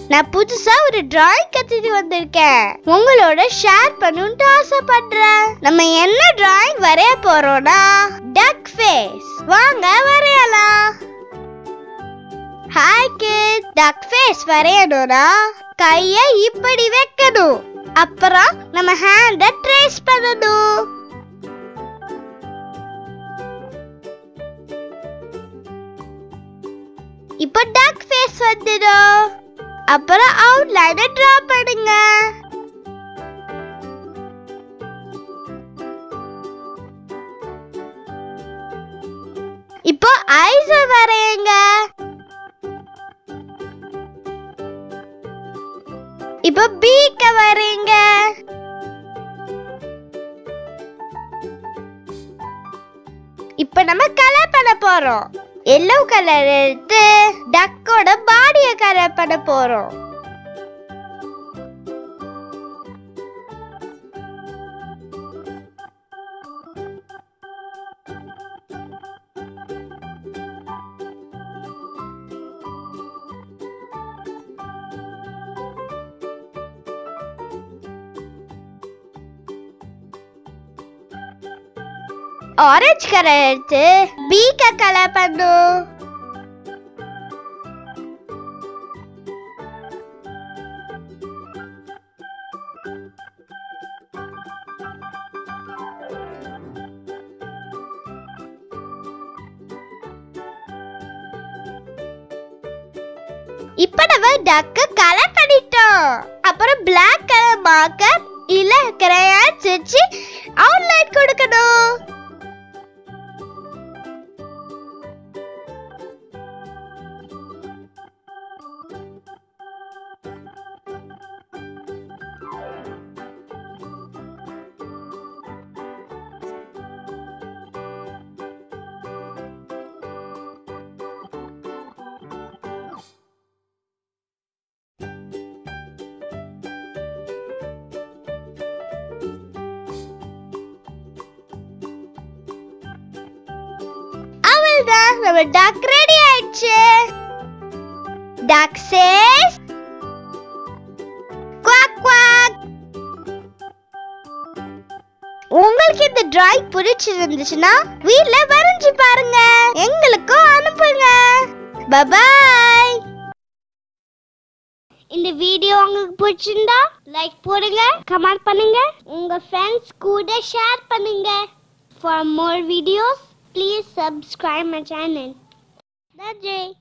நான் புதுசா ஒரு டிராயிங் கத்துட்டு வந்திருக்கேன் உங்களோட ஷேர் பண்ணணும்னு ஆசைப்படுறேன் நம்ம என்ன டிராயிங் வரைய போறோம்னா டக் ஃபேஸ் வாங்க வரையலாம் ஹாய் கிட் டக் ஃபேஸ் வரையணும்னா கைய இப்படி வைக்கணும் அப்புறம் நம்ம ஹேண்ட ட்ரேஸ் பண்ணணும் இப்போ டக் ஃபேஸ் வந்துடும் அப்புறம் அவுட்லைனை டிரா பண்ணுங்க இப்போ ஐஸ் வரையுங்க இப்போ பீக்க வரையுங்க இப்போ நம்ம கலர் பண்ண போறோம் எல்லோ கலர் எடுத்து டக்கோட பாடிய கலர் பண்ண போறோம் ஆரஞ்சு கலர் எடுத்து பீக்க கலர் பண்ணும் இப்ப நம்ம டக்க கலர் பண்ணிட்டோம் அப்புறம் Black கலர் மார்க்கர் இல்ல கிரையான்ஸ் வச்சு அவுட்லைன் கொடுக்கணும் அவ்வளவுதான் நம்ம டக் ரெடி ஆயிடுச்சு டக் சேஸ் குவாக் குவாக் உங்களுக்கு இந்த டிராயிங் பிடிச்சிருந்துச்சுன்னா வீட்ல வரைஞ்சு பாருங்க எங்களுக்கும் அனுப்புங்க பபாய் இந்த வீடியோ உங்களுக்கு பிடிச்சிருந்தா லைக் போடுங்க கமெண்ட் பண்ணுங்க உங்க ஃப்ரெண்ட்ஸ் கூட ஷேர் பண்ணுங்க for more videos please subscribe my channel நன்றி